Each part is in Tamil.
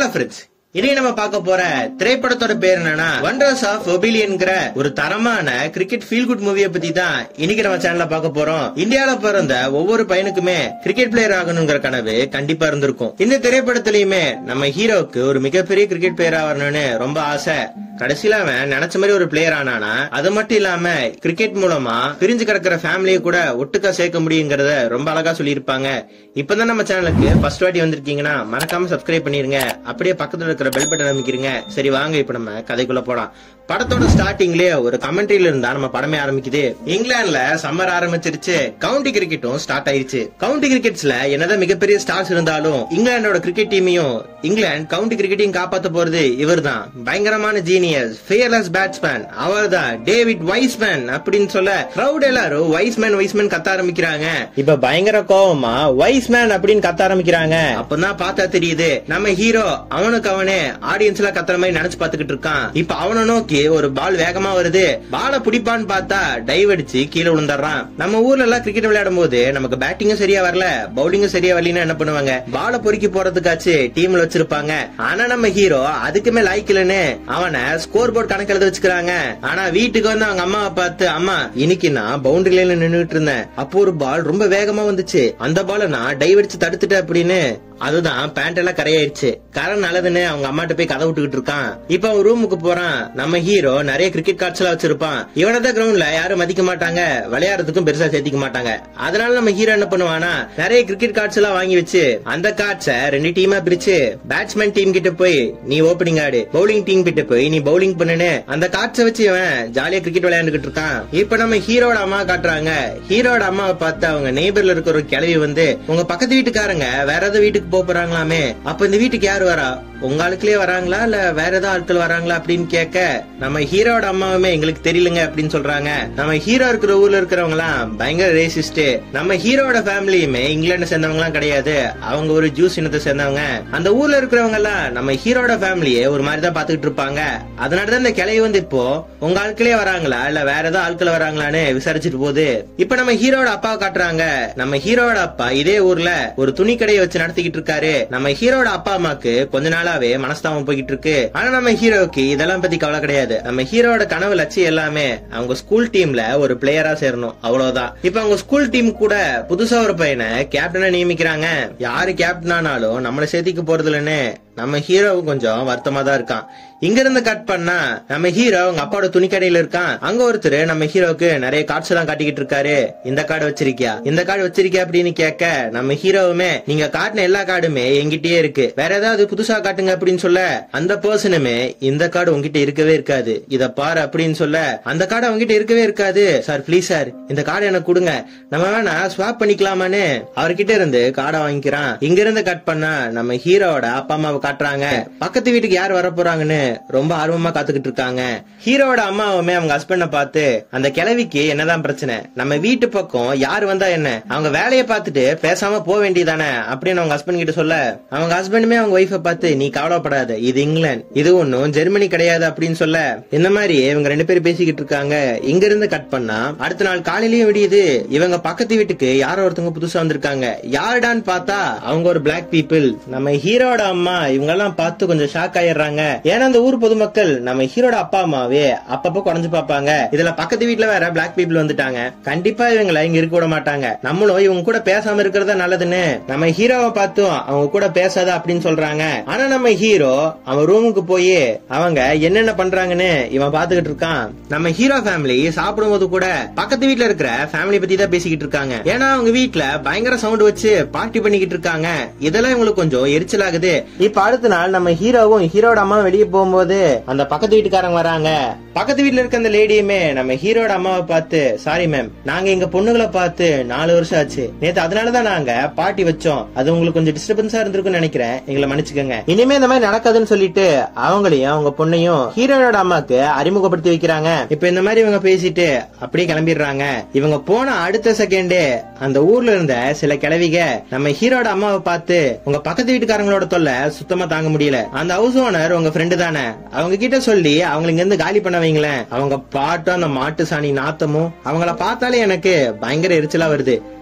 வணக்கம் ஃப்ரெண்ட்ஸ் இனி நம்ம பார்க்க போற திரைப்படத்தோட பேர் என்னன்னா வண்டர்ஸ் ஆஃப் ஒபிலியன்ங்கிற ஒரு தரமான கிரிக்கெட் ஃபீல் குட் மூவியை பத்தி தான் இன்னைக்கு நம்ம சேனல்ல பார்க்க போறோம் இந்தியால பிறந்த ஒவ்வொரு பையனுக்குமே கிரிக்கெட் பிளேயர் ஆகணுங்கிற கனவு கண்டிப்பா இருந்திருக்கும் இந்த திரைப்படத்திலயுமே நம்ம ஹீரோவுக்கு ஒரு மிகப்பெரிய கிரிக்கெட் பிளேயரா வரணும்னு ரொம்ப ஆசை கடைசியில அவன் நினைச்ச மாதிரி ஒரு பிளேயர் ஆனானா அது மட்டும் இல்லாம கிரிக்கெட் மூலமா பிரிஞ்சு கிடக்கிற ஃபேமிலியை கூட ஒட்டுக்கா சேர்க்க முடியுங்கிறத ரொம்ப அழகா சொல்லியிருப்பாங்க இப்பதான் நம்ம சேனலுக்கு ஃபர்ஸ்ட் வாட்டி வந்திருக்கீங்கன்னா மறக்காம சப்ஸ்கிரைப் பண்ணிருங்க அப்படியே பக்கத்துல இருக்கிற பெல் பட்டன் அமைக்கிறீங்க சரி வாங்க இப்ப நம்ம கதைக்குள்ள போலாம் படத்தோட ஸ்டார்டிங்லயே ஒரு கமெண்ட்ரியில இருந்தா நம்ம படமே ஆரம்பிக்குது இங்கிலாந்துல சம்மர் ஆரம்பிச்சிருச்சு கவுண்டி கிரிக்கெட்டும் ஸ்டார்ட் ஆயிருச்சு கவுண்டி கிரிக்கெட்ஸ்ல என்னதான் மிகப்பெரிய ஸ்டார்ஸ் இருந்தாலும் இங்கிலாந்தோட கிரிக்கெட் டீமையும் இங்கிலாந்து கவுண்டி கிரிக்கெட்டையும் காப்பாத்த போறது இவர்தான் பயங்கரமான ஜீனியஸ் ஃபியர்லெஸ் பேட்ஸ்மேன் அவர்தான் டேவிட் வைஸ்மேன் அப்படின்னு சொல்ல கிரௌட் எல்லாரும் வைஸ்மேன் வைஸ்மேன் கத்த ஆரம்பிக்கிறாங்க இப்ப பயங்கர கோவமா வைஸ்மேன் அப்படின்னு கத்த ஆரம்பிக்கிறாங்க அப்பதான் பார்த்தா தெரியுது நம்ம ஹீரோ அவனுக்கு அவனே ஆடியன்ஸ்ல கத்துற மாதிரி நினைச்சு பாத்துக்கிட்டு இருக்கான் இப்ப அவனை நோக்கி ஒரு பால் வேகமா வருது பாலை பிடிப்பான்னு பார்த்தா டைவ் அடிச்சு கீழே விழுந்துடுறான் நம்ம ஊர்ல எல்லாம் கிரிக்கெட் விளையாடும் போது நமக்கு பேட்டிங்கும் சரியா வரல பவுலிங்கும் சரியா வரலன்னு என்ன பண்ணுவாங்க பாலை பொறுக்கி போறதுக்காச்சு டீம்ல வச்சிருப்பாங்க ஆனா நம்ம ஹீரோ அதுக்குமே லாய்க்கலன்னு அவனை ஸ்கோர் போர்டு கணக்கு எழுத வச்சுக்கிறாங்க ஆனா வீட்டுக்கு வந்து அவங்க அம்மாவை பார்த்து அம்மா இன்னைக்கு நான் பவுண்டரி லைன்ல நின்னுட்டு இருந்தேன் அப்போ ஒரு பால் ரொம்ப வேகமா வந்துச்சு அந்த பாலை நான் டைவ் அடிச்சு தடுத்துட்டேன் அப்படின்னு அதுதான் பேண்ட் எல்லாம் கரையாயிருச்சு கரை நல்லதுன்னு அவங்க அம்மாட்ட போய் கதை விட்டுக்கிட்டு இருக்கான் இப்ப அவன் ரூமுக்கு போறான் நம்ம ஹீரோ நிறைய கிரிக்கெட் கார்ட்ஸ் எல்லாம் வச்சிருப்பான் இவனதான் கிரவுண்ட்ல யாரும் மதிக்க மாட்டாங்க விளையாடுறதுக்கும் பெருசா சேர்த்திக்க மாட்டாங்க அதனால நம்ம ஹீரோ என்ன பண்ணுவானா நிறைய கிரிக்கெட் கார்ட்ஸ் எல்லாம் வாங்கி வச்சு அந்த கார்ட்ஸ ரெண்டு டீமா பிரிச்சு பேட்ஸ்மேன் டீம் கிட்ட போய் நீ ஓப்பனிங் ஆடு பவுலிங் டீம் கிட்ட போய் நீ பவுலிங் பண்ணுன்னு அந்த கார்ட்ஸ வச்சு இவன் ஜாலியா கிரிக்கெட் விளையாண்டுகிட்டு இருக்கான் இப்ப நம்ம ஹீரோட அம்மா காட்டுறாங்க ஹீரோட அம்மாவை பார்த்து அவங்க நெய்பர்ல இருக்கிற ஒரு கிளவி வந்து உங்க பக்கத்து வீட்டுக்காரங்க வேற ஏதாவது வீட்டுக்கு போக போறாங்களாமே அப்ப இந்த வீட்டுக்கு யாரு வரா உங்க ஆளுக்குலயே வராங்களா இல்ல வேற ஏதாவது ஆட்கள் வராங்களா அப்படின்னு கேட்க நம்ம ஹீரோட அம்மாவுமே எங்களுக்கு தெரியலங்க அப்படின்னு சொல்றாங்க நம்ம ஹீரோ இருக்கிற ஊர்ல இருக்கிறவங்க எல்லாம் பயங்கர ரேசிஸ்ட் நம்ம ஹீரோட ஃபேமிலியுமே இங்கிலாந்து சேர்ந்தவங்க எல்லாம் கிடையாது அவங்க ஒரு ஜூஸ் இனத்தை சேர்ந்தவங்க அந்த ஊர்ல இருக்கிறவங்க எல்லாம் நம்ம ஹீரோட ஃபேமிலியே ஒரு மாதிரி தான் பாத்துக்கிட்டு இருப்பாங்க அதனாலதான் இந்த கிளை வந்து இப்போ உங்க ஆட்களே வராங்களா இல்ல வேற ஏதாவது ஆட்கள் வராங்களான்னு விசாரிச்சுட்டு போகுது இப்ப நம்ம ஹீரோட அப்பா காட்டுறாங்க நம்ம ஹீரோட அப்பா இதே ஊர்ல ஒரு துணி கடையை வச்சு நடத்திக்கிட்டு இருக்காரு நம்ம ஹீரோட அப்பா அம்மாக்கு கொஞ்ச நாளாவே மனஸ்தாபம் போய்கிட்டு இருக்கு ஆனா நம்ம ஹீரோக்கு இதெல்லாம் பத்தி கவலை கிடையாது நம்ம ஹீரோட கனவு லட்சியம் எல்லாமே அவங்க ஸ்கூல் டீம்ல ஒரு பிளேயரா சேரணும் அவ்வளவுதான் இப்ப அவங்க ஸ்கூல் டீம் கூட புதுசா ஒரு பையனை கேப்டனா நியமிக்கிறாங்க யாரு கேப்டன் ஆனாலும் நம்மள சேர்த்திக்க போறது இல்லைன்னு நம்ம ஹீரோவும் கொஞ்சம் வருத்தமா தான் இருக்கான் இங்க இருந்து கட் பண்ணா நம்ம ஹீரோ அவங்க அப்பாவோட துணிக்கடையில இருக்கான் அங்க ஒருத்தர் நம்ம ஹீரோக்கு நிறைய கார்ட்ஸ் எல்லாம் காட்டிக்கிட்டு இருக்காரு இந்த கார்டு வச்சிருக்கியா இந்த கார்டு வச்சிருக்கியா அப்படின்னு கேட்க நம்ம ஹீரோவுமே நீங்க காட்டின எல்லா கார்டுமே எங்கிட்டயே இருக்கு வேற ஏதாவது புதுசா காட்டுங்க அப்படின்னு சொல்ல அந்த பர்சனுமே இந்த கார்டு உங்ககிட்ட இருக்கவே இருக்காது இத பாரு அப்படின்னு சொல்ல அந்த கார்டு அவங்ககிட்ட இருக்கவே இருக்காது சார் ப்ளீஸ் சார் இந்த கார்டு எனக்கு கொடுங்க நம்ம வேணா ஸ்வாப் பண்ணிக்கலாமான்னு அவர்கிட்ட இருந்து கார்டை வாங்கிக்கிறான் இங்க இருந்து கட் பண்ணா நம்ம ஹீரோவோட அப்பா அம்மாவை காட்டுறாங்க பக்கத்து வீட்டுக்கு யார் வர போறாங்கன்னு ரொம்ப ஆர்வமா காத்துக்கிட்டு இருக்காங்க ஹீரோவோட அம்மாவுமே அவங்க ஹஸ்பண்ட பார்த்து அந்த கிழவிக்கு என்னதான் பிரச்சனை நம்ம வீட்டு பக்கம் யார் வந்தா என்ன அவங்க வேலையை பார்த்துட்டு பேசாம போக வேண்டியதானே அப்படின்னு அவங்க ஹஸ்பண்ட் கிட்ட சொல்ல அவங்க ஹஸ்பண்டுமே அவங்க ஒய்ஃபை பார்த்து நீ கவலைப்படாத இது இங்கிலாந்து இது ஒன்னும் ஜெர்மனி கிடையாது அப்படின்னு சொல்ல இந்த மாதிரி இவங்க ரெண்டு பேரும் பேசிக்கிட்டு இருக்காங்க இங்க இருந்து கட் பண்ணா அடுத்த நாள் காலையிலயும் விடியுது இவங்க பக்கத்து வீட்டுக்கு யாரோ ஒருத்தவங்க புதுசா வந்திருக்காங்க யாருடான்னு பார்த்தா அவங்க ஒரு பிளாக் பீப்புள் நம்ம ஹீரோட அம்மா இவங்க எல்லாம் பார்த்து கொஞ்சம் ஷாக் ஆயிடுறாங்க ஏன்னா அந்த ஊர் பொதுமக்கள் நம்ம ஹீரோட அப்பா அம்மாவே அப்பப்போ குறைஞ்சு பார்ப்பாங்க இதுல பக்கத்து வீட்டுல வேற பிளாக் பீப்புள் வந்துட்டாங்க கண்டிப்பா இவங்களை இங்க இருக்க விட மாட்டாங்க நம்மளும் இவங்க கூட பேசாம இருக்கிறதா நல்லதுன்னு நம்ம ஹீரோவை பார்த்தும் அவங்க கூட பேசாத அப்படின்னு சொல்றாங்க ஆனா நம்ம ஹீரோ அவன் ரூமுக்கு போய் அவங்க என்னென்ன பண்றாங்கன்னு இவன் பாத்துக்கிட்டு இருக்கான் நம்ம ஹீரோ ஃபேமிலி சாப்பிடும்போது கூட பக்கத்து வீட்டுல இருக்கிற ஃபேமிலி பத்தி தான் பேசிக்கிட்டு இருக்காங்க ஏன்னா அவங்க வீட்டுல பயங்கர சவுண்ட் வச்சு பார்ட்டி பண்ணிக்கிட்டு இருக்காங்க இதெல்லாம் இவங்களுக்கு கொஞ்சம் எரிச்சல் ஆகுது இப்ப அடுத்த நாள் நம்ம ஹீரோவும் ஹீரோட அம்மா வெளியே போகும்போது அந்த பக்கத்து வீட்டுக்காரங்க வராங்க பக்கத்து வீட்டுல இருக்க அந்த லேடியுமே நம்ம ஹீரோட அம்மாவை பார்த்து சாரி மேம் நாங்க எங்க பொண்ணுகளை பார்த்து நாலு வருஷம் ஆச்சு நேத்து அதனாலதான் நாங்க பார்ட்டி வச்சோம் அது உங்களுக்கு கொஞ்சம் டிஸ்டர்பன்ஸா இருந்திருக்கும்னு நினைக்கிறேன் எங்களை மன்னிச்சுக்கோங்க இனிமே இந்த மாதிரி நடக்காதுன்னு சொல்லிட்டு அவங்களையும் அவங்க பொண்ணையும் ஹீரோனோட அம்மாக்கு அறிமுகப்படுத்தி வைக்கிறாங்க இப்ப இந்த மாதிரி இவங்க பேசிட்டு அப்படியே கிளம்பிடுறாங்க இவங்க போன அடுத்த செகண்டே அந்த ஊர்ல இருந்த சில கிழவிக நம்ம ஹீரோட அம்மாவை பார்த்து உங்க பக்கத்து வீட்டுக்காரங்களோட தொல்லை சுத்தமா தாங்க முடியல அந்த ஹவுஸ் ஓனர் உங்க ஃப்ரெண்டு தானே அவங்க கிட்ட சொல்லி அவங்களை இங்க இருந்து காலி பண்ண வைங்களேன் அவங்க பாட்டும் அந்த மாட்டு சாணி நாத்தமும் அவங்கள பார்த்தாலே எனக்கு பயங்கர எரிச்சலா வருது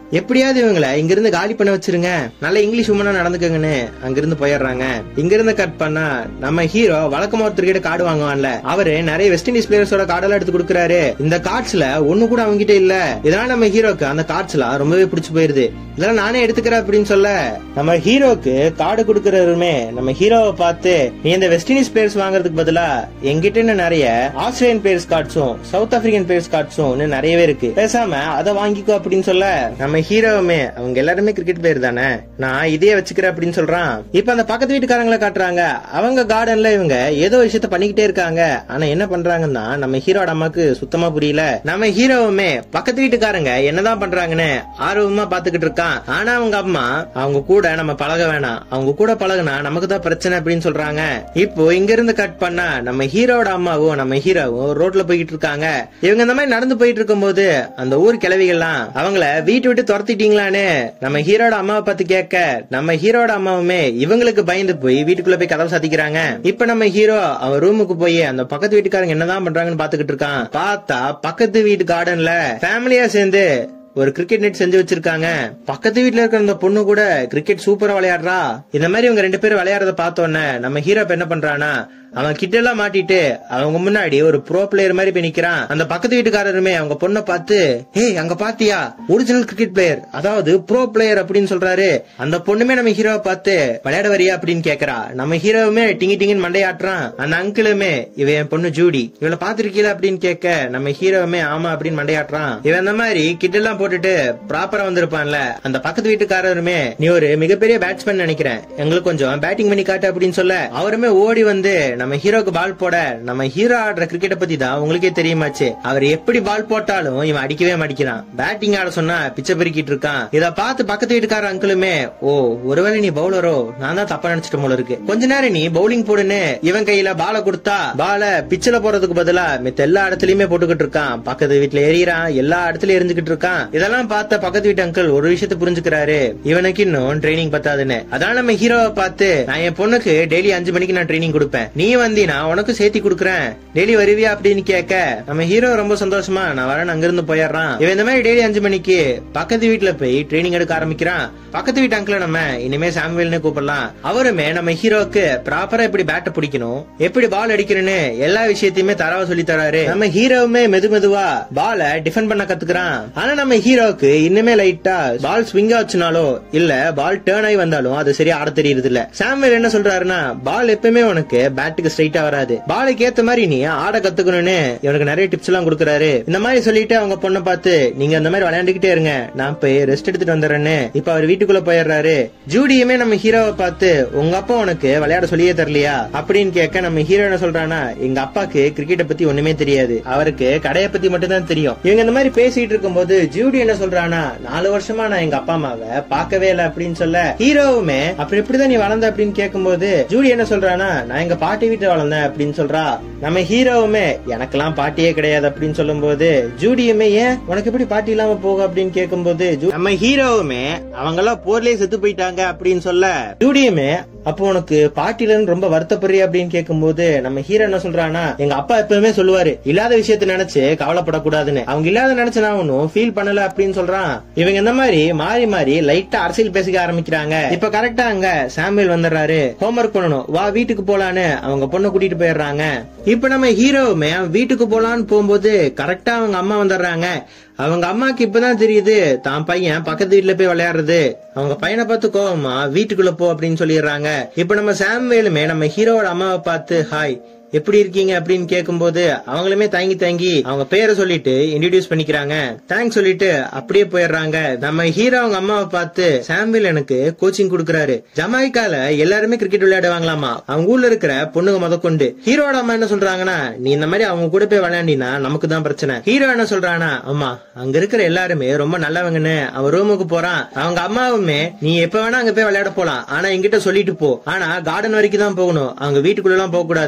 எப்படியாவது இவங்களை இங்கிருந்து காலி பண்ண வச்சிருங்க நல்ல இங்கிலீஷ் உமனா நடந்துக்கங்கன்னு அங்கிருந்து போயிடுறாங்க இங்கிருந்து கட் பண்ணா நம்ம ஹீரோ வழக்கமா ஒருத்தர்கிட்ட கார்டு வாங்குவான்ல அவரு நிறைய வெஸ்ட் இண்டீஸ் பிளேயர்ஸோட கார்டெல்லாம் எடுத்து கொடுக்குறாரு இந்த கார்ட்ஸ்ல ஒண்ணு கூட அவங்க கிட்ட இல்ல இதனால நம்ம ஹீரோக்கு அந்த கார்ட்ஸ் எல்லாம் ரொம்பவே பிடிச்சு போயிருது இதெல்லாம் நானே எடுத்துக்கிறேன் அப்படின்னு சொல்ல நம்ம ஹீரோக்கு கார்டு கொடுக்கறவருமே நம்ம ஹீரோவை பார்த்து நீ இந்த வெஸ்ட் இண்டீஸ் பிளேயர்ஸ் வாங்குறதுக்கு பதிலா எங்கிட்ட இன்னும் நிறைய ஆஸ்திரேலியன் பிளேயர்ஸ் கார்ட்ஸும் சவுத் ஆப்பிரிக்கன் பிளேயர்ஸ் கார்ட்ஸும் இன்னும் நிறையவே இருக்கு பேசாம அதை வாங்கிக்கோ அப்படின்னு சொல்ல நம்ம ஹீரோவுமே அவங்க எல்லாருமே கிரிக்கெட் பிளேயர் தானே நான் இதையே வச்சுக்கிறேன் அப்படின்னு சொல்றான் இப்ப அந்த பக்கத்து வீட்டுக்காரங்களை காட்டுறாங்க அவங்க கார்டன்ல இவங்க ஏதோ விஷயத்த பண்ணிக்கிட்டே இருக்காங்க ஆனா என்ன பண்றாங்கன்னா நம்ம ஹீரோட அம்மாக்கு சுத்தமா புரியல நம்ம ஹீரோவுமே பக்கத்து வீட்டுக்காரங்க என்னதான் பண்றாங்கன்னு ஆர்வமா பாத்துக்கிட்டு இருக்கான் ஆனா அவங்க அம்மா அவங்க கூட நம்ம பழக வேணாம் அவங்க கூட பழகுனா நமக்கு தான் பிரச்சனை அப்படின்னு சொல்றாங்க இப்போ இங்க இருந்து கட் பண்ணா நம்ம ஹீரோட அம்மாவும் நம்ம ஹீரோவும் ரோட்ல போய்கிட்டு இருக்காங்க இவங்க இந்த மாதிரி நடந்து போயிட்டு இருக்கும்போது அந்த ஊர் கிளவிகள்லாம் அவங்கள வீட்டு விட்டு துரத்திட்டீங்களான்னு நம்ம ஹீரோட அம்மாவை பார்த்து கேட்க நம்ம ஹீரோட அம்மாவுமே இவங்களுக்கு பயந்து போய் வீட்டுக்குள்ள போய் கதவை சாத்திக்கிறாங்க இப்ப நம்ம ஹீரோ அவன் ரூமுக்கு போய் அந்த பக்கத்து வீட்டுக்காரங்க என்னதான் பண்றாங்கன்னு பாத்துக்கிட்டு இருக்கான் பார்த்தா பக்கத்து வீட்டு கார்டன்ல ஃபேமிலியா சேர்ந்து ஒரு கிரிக்கெட் நெட் செஞ்சு வச்சிருக்காங்க பக்கத்து வீட்ல இருக்கிற அந்த பொண்ணு கூட கிரிக்கெட் சூப்பரா விளையாடுறா இந்த மாதிரி இவங்க ரெண்டு பேரும் விளையாடுறத பார்த்தோன்னே நம்ம ஹீரோ இப்ப என்ன பண்றானா அவன் கிட்ட எல்லாம் மாட்டிட்டு அவங்க முன்னாடி ஒரு ப்ரோ பிளேயர் மாதிரி போய் நிக்கிறான் அந்த பக்கத்து வீட்டுக்காரருமே அவங்க பொண்ணை பார்த்து ஏய் அங்க பாத்தியா ஒரிஜினல் கிரிக்கெட் பிளேயர் அதாவது ப்ரோ பிளேயர் அப்படின்னு சொல்றாரு அந்த பொண்ணுமே நம்ம ஹீரோவை பார்த்து விளையாட வரியா அப்படின்னு கேக்குறா நம்ம ஹீரோவுமே டிங்கி டிங்கின்னு மண்டையாட்டுறான் அந்த அங்கிளுமே இவ என் பொண்ணு ஜூடி இவளை பாத்திருக்கீல அப்படின்னு கேட்க நம்ம ஹீரோவுமே ஆமா அப்படின்னு மண்டையாட்டுறான் இவன் அந்த மாதிரி கிட்ட எல்லாம் போட்டுட்டு ப்ராப்பரா வந்திருப்பான்ல அந்த பக்கத்து வீட்டுக்காரருமே நீ ஒரு மிகப்பெரிய பேட்ஸ்மேன் நினைக்கிறேன் எங்களுக்கு கொஞ்சம் பேட்டிங் பண்ணி காட்டு அப்படின்னு சொல்ல அவருமே ஓடி வந்து நம்ம ஹீரோக்கு பால் போட நம்ம ஹீரோ ஆடுற கிரிக்கெட்டை பத்தி தான் உங்களுக்கே தெரியுமாச்சு அவர் எப்படி பால் போட்டாலும் இவன் அடிக்கவே மாட்டேங்கிறான் பேட்டிங் ஆட சொன்னா பிச்சை பெருக்கிட்டு இருக்கான் இத பார்த்து பக்கத்து வீட்டுக்கார அங்கிளுமே ஓ ஒருவேளை நீ பவுலரோ நான் தான் தப்பா நினைச்சிட்டு போல இருக்கு கொஞ்ச நேரம் நீ பவுலிங் போடுன்னு இவன் கையில பால கொடுத்தா பால பிச்சில போறதுக்கு பதிலா மித்த எல்லா இடத்துலயுமே போட்டுக்கிட்டு இருக்கான் பக்கத்து வீட்டுல எறிகிறான் எல்லா இடத்துலயும் எரிஞ்சுக்கிட்டு இருக்கான் இதெல்லாம் பார்த்த பக்கத்து வீட்டு அங்கிள் ஒரு விஷயத்த புரிஞ்சுக்கிறாரு இவனுக்கு இன்னும் ட்ரைனிங் பத்தாதுன்னு அதான் நம்ம ஹீரோவை பார்த்து நான் என் பொண்ணுக்கு டெய்லி அஞ்சு மணிக்கு நான் ட்ரைனிங் கொடுப்பேன் நீ வந்தீனா உனக்கு சேர்த்தி கொடுக்குறேன் டெய்லி வருவியா அப்படின்னு கேட்க நம்ம ஹீரோ ரொம்ப சந்தோஷமா நான் வரேன் அங்கிருந்து போயிடுறான் இவன் இந்த மாதிரி டெய்லி அஞ்சு மணிக்கு பக்கத்து வீட்டுல போய் ட்ரைனிங் எடுக்க ஆரம்பிக்கிறான் பக்கத்து வீட்டு அங்கிள நம்ம இனிமே சாம்வேல்னு கூப்பிடலாம் அவருமே நம்ம ஹீரோக்கு ப்ராப்பரா எப்படி பேட்டை பிடிக்கணும் எப்படி பால் அடிக்கணும்னு எல்லா விஷயத்தையுமே தரவா சொல்லி தராரு நம்ம ஹீரோவுமே மெது மெதுவா பால டிஃபெண்ட் பண்ண கத்துக்கிறான் ஆனா நம்ம ஹீரோக்கு இன்னுமே லைட்டா பால் ஸ்விங்கா வச்சுனாலோ இல்ல பால் டேர்ன் ஆகி வந்தாலும் அது சரியா ஆட தெரியுது இல்ல சாம்வேல் என்ன சொல்றாருன்னா பால் எப்பவுமே உனக்கு பேட்டுக்கு ஸ்ட்ரைட்டா வராது பாலுக்கு ஏத்த மாதிரி நீ ஆட கத்துக்கணும்னு இவனுக்கு நிறைய டிப்ஸ் எல்லாம் கொடுக்குறாரு இந்த மாதிரி சொல்லிட்டு அவங்க பொண்ணை பார்த்து நீங்க அந்த மாதிரி விளையாண்டுகிட்டே இருங்க நான் போய் ரெஸ்ட் எடுத்துட்டு வந்துடுறேன்னு இப்ப அவர் வீட்டுக்குள்ள போயிடுறாரு ஜூடியுமே நம்ம ஹீரோவை பார்த்து உங்க அப்பா உனக்கு விளையாட சொல்லியே தரலையா அப்படின்னு கேட்க நம்ம ஹீரோ என்ன சொல்றானா எங்க அப்பாக்கு கிரிக்கெட்டை பத்தி ஒண்ணுமே தெரியாது அவருக்கு கடையை பத்தி மட்டும் தான் தெரியும் இவங்க இந்த மாதிரி பேசிட்டு இருக்கும்போது ஜூடி என்ன சொல்றானா நாலு வருஷமா நான் எங்க அப்பா அம்மாவை பார்க்கவே இல்லை அப்படின்னு சொல்ல ஹீரோவுமே அப்படி எப்படிதான் நீ வளர்ந்த அப்படின்னு கேட்கும்போது ஜூடி என்ன சொல்றானா நான் எங்க பாட்டி வீட்டுல வளர்ந்தேன் அப்படின்னு சொல்றா நம்ம ஹீரோவுமே எனக்கெல்லாம் பாட்டியே கிடையாது அப்படின்னு சொல்லும்போது ஜூடியுமே ஏன் உனக்கு எப்படி பாட்டி இல்லாம போக அப்படின்னு கேட்கும்போது ஜூ- நம்ம ஹீரோவுமே அவங்க எல்லாம் போர்லயே செத்து போயிட்டாங்க அப்படின்னு சொல்ல ஜூடியுமே அப்போ உனக்கு பாட்டிலன்னு ரொம்ப வருத்தப்படுறிய அப்படின்னு கேட்கும்போது நம்ம ஹீரோ என்ன சொல்றானா எங்க அப்பா எப்பவுமே சொல்லுவாரு இல்லாத விஷயத்த நினைச்சு கவலைப்படக்கூடாதுன்னு அவங்க இல்லாத நினைச்சு நான் ஒன்னும் ஃபீல் பண்ணல அப்படின்னு சொல்றான் இவங்க இந்த மாதிரி மாறி மாறி லைட்டா அரசியல் பேசிக்க ஆரம்பிக்கிறாங்க இப்ப கரெக்டா அங்க சாமுவேல் வந்துடுறாரு ஹோம்ஒர்க் பண்ணணும் வா வீட்டுக்கு போலான்னு அவங்க பொண்ணை கூட்டிட்டு போயிடுறாங்க இப்ப நம்ம ஹீரோவுமே அவன் வீட்டுக்கு போலான்னு போகும்போது கரெக்டா அவங்க அம்மா வந்துடுறாங்க அவங்க அம்மாக்கு இப்பதான் தெரியுது தான் பையன் பக்கத்து வீட்டுல போய் விளையாடுறது அவங்க பையனை பார்த்து கோவமா வீட்டுக்குள்ள போ அப்படின்னு சொல்லிடுறாங்க இப்ப நம்ம சாம்வேலுமே நம்ம ஹீரோவோட அம்மாவை பார்த்து ஹாய் எப்படி இருக்கீங்க அப்படின்னு கேட்கும்போது அவங்களுமே தயங்கி தயங்கி அவங்க பேரை சொல்லிட்டு இன்ட்ரடியூஸ் பண்ணிக்கிறாங்க தேங்க்ஸ் சொல்லிட்டு அப்படியே போயிடுறாங்க நம்ம ஹீரோ அவங்க அம்மாவை பார்த்து சாம்பிள் எனக்கு கோச்சிங் கொடுக்கறாரு ஜமாய்க்கால எல்லாருமே கிரிக்கெட் விளையாடுவாங்களாமா அவங்க ஊர்ல இருக்கிற பொண்ணுங்க முதற்கொண்டு ஹீரோட அம்மா என்ன சொல்றாங்கன்னா நீ இந்த மாதிரி அவங்க கூட போய் விளையாண்டினா நமக்கு தான் பிரச்சனை ஹீரோ என்ன சொல்றானா அம்மா அங்க இருக்கிற எல்லாருமே ரொம்ப நல்லவங்கன்னு அவன் ரூமுக்கு போறான் அவங்க அம்மாவுமே நீ எப்ப வேணா அங்க போய் விளையாட போலாம் ஆனா என்கிட்ட சொல்லிட்டு போ ஆனா கார்டன் வரைக்கும் தான் போகணும் அவங்க வீட்டுக்குள்ள எல்லாம் போக கூடாது அப்படி